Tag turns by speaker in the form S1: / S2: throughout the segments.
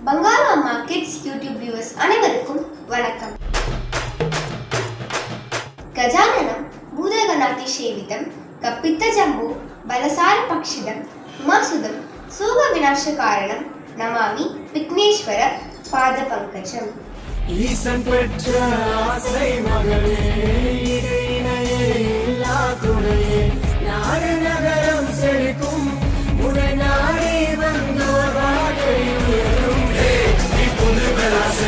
S1: பங்காரு அம்மா kids YouTube viewers அனைவருக்கும் வணக்கம் గజాననం భూదగనాతి సేవితం కప్పిత్త జంబు బలసార పక్షిదం ఉమాసుదం సూగ వినాశ కారణం నమామి విఘ్నేశ్వర పాద పంకజం
S2: ஈசன் பெற்ற ஆசை மகளே இது இணையே இல்லா துணையே நாடு நகரம் செழிக்கும் உனை நாடி வந்தோர் வாழ்க்கை உயரும் ஹே, நீ பொண்ணு பெலாசு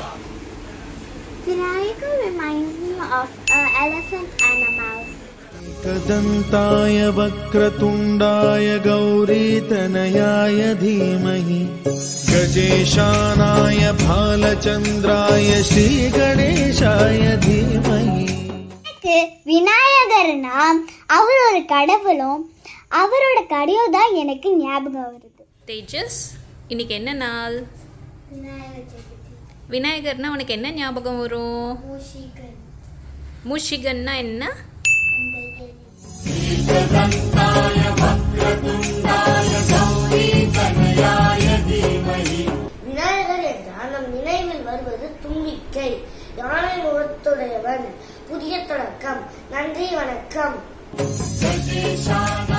S3: Vinayaka reminds me of an elephant and a mouse.
S4: एकदन्ताय वक्रतुण्डाय गौरीतनयाय धीमहि गजेशानाय भालचन्द्राय श्रीगणेशाय धीमहि
S3: எனக்கு விநாயகர்னா அவர் ஒரு கடவுளும் அவரோட கடையும் தான் எனக்கு ஞாபகம் வருது
S5: தேஜஸ் இன்னைக்கு என்ன நாள்
S3: விநாயகர் சதுர்த்தி
S5: விநாயகர்னா உனக்கு என்ன ஞாபகம் வரும்
S3: மூஷிகன்
S5: மூஷிகன்னா என்ன
S3: அந்த எலி.
S6: விநாயகர் என்றால் நம் நினைவில் வருவது தும்பிக்கை யானை முகத்துடையவன் புதிய தொடக்கம் நன்றி வணக்கம்
S2: சஜேஷான